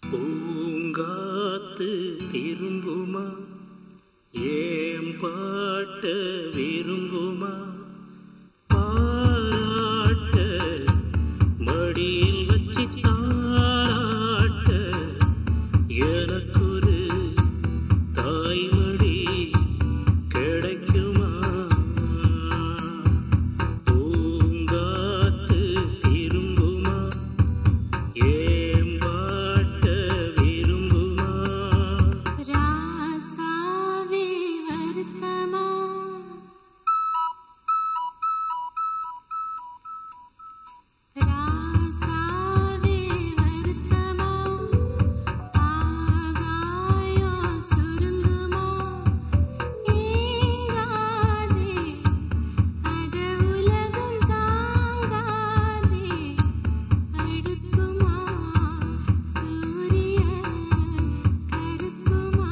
பூங்காத்து திரும்புமா ஏம் பாட்ட விரும்புமா பாராட்ட மடியில் வச்சு தாராட்ட எனக்கொரு தாய்மடி கிடைக்குமா பூங்காத்து திரும்புமா ஏம் பாட்ட விரும்புமா ராசாவே வருத்தமா ராசாவே வருத்தமா ஆகாயோ சுருங்குமா ஏங்காதே அக உலகம் தாங்காதே அடுக்குமா சூரிய கருக்குமா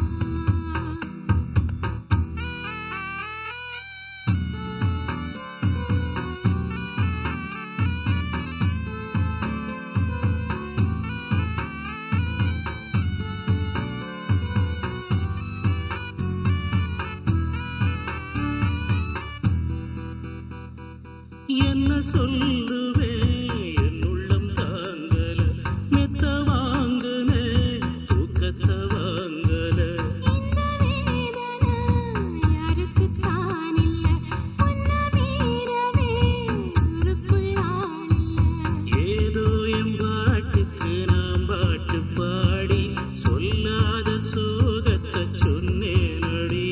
என்ன சொல்லுவேன் என் உள்ளம் தாங்கல மெத்த வாங்குன தூக்கத்தை வாங்கல இந்த வேதனை யாருக்குத்தான் இல்ல உன்னை மீறவே ஊருக்குள் ஆள் இல்ல ஏதோ என் பாட்டுக்கு நான் பாட்டு பாடி சொல்லாத சோகத்தை சொன்னேனடி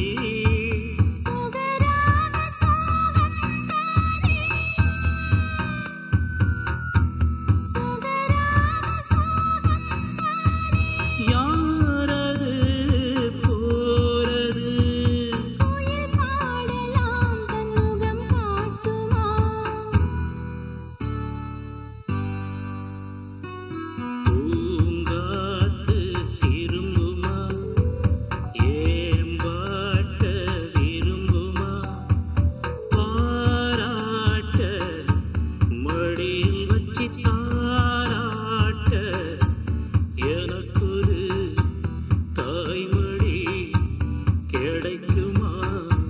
சுகராக சோகம் தானே சுகராக சோகம் தானே யாரது போறது கோயில் பாடலாம் தன் முகம் காட்டுமா பூங்காத்து திரும்புமா ஏம் பாட்ட விரும்புமா பாராட்ட மடியில் வச்சு தாராட்ட எனக்கொரு தாய்மடி கிடைக்குமா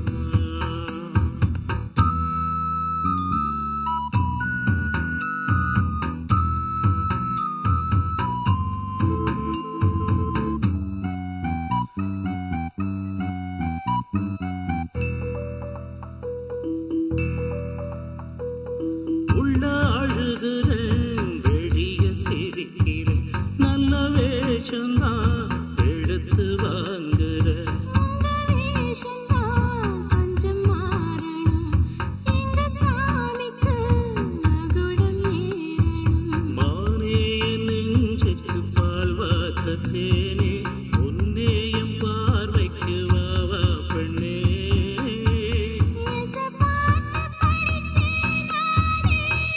உள்ள அழுகிறேன் வெளிய சிரிக்கிறேன் நல்ல வேஷம்தான் எடுத்து வாங்குறேன் உங்க வேஷம்தான் கொஞ்சம் மாறணும் எங்க சாமிக்கு மகுடம் ஏறணும் மானே என் நெஞ்சுக்கு பால் வாத்த தேனே உன்னேயம் பார்வைக்கு வாவா பெண்ணே இயேசு பாட்டு படிச்சேன் நானே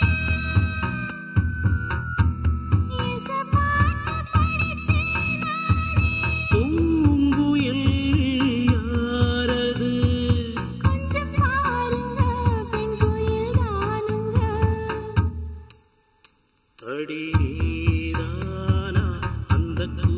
இயேசு பாட்டு படிச்சேன் நானே பூங்குயில் யாரது கொஞ்சம் பாருங்க பெண் குயில் தானுங்க அடி நீரானா அந்த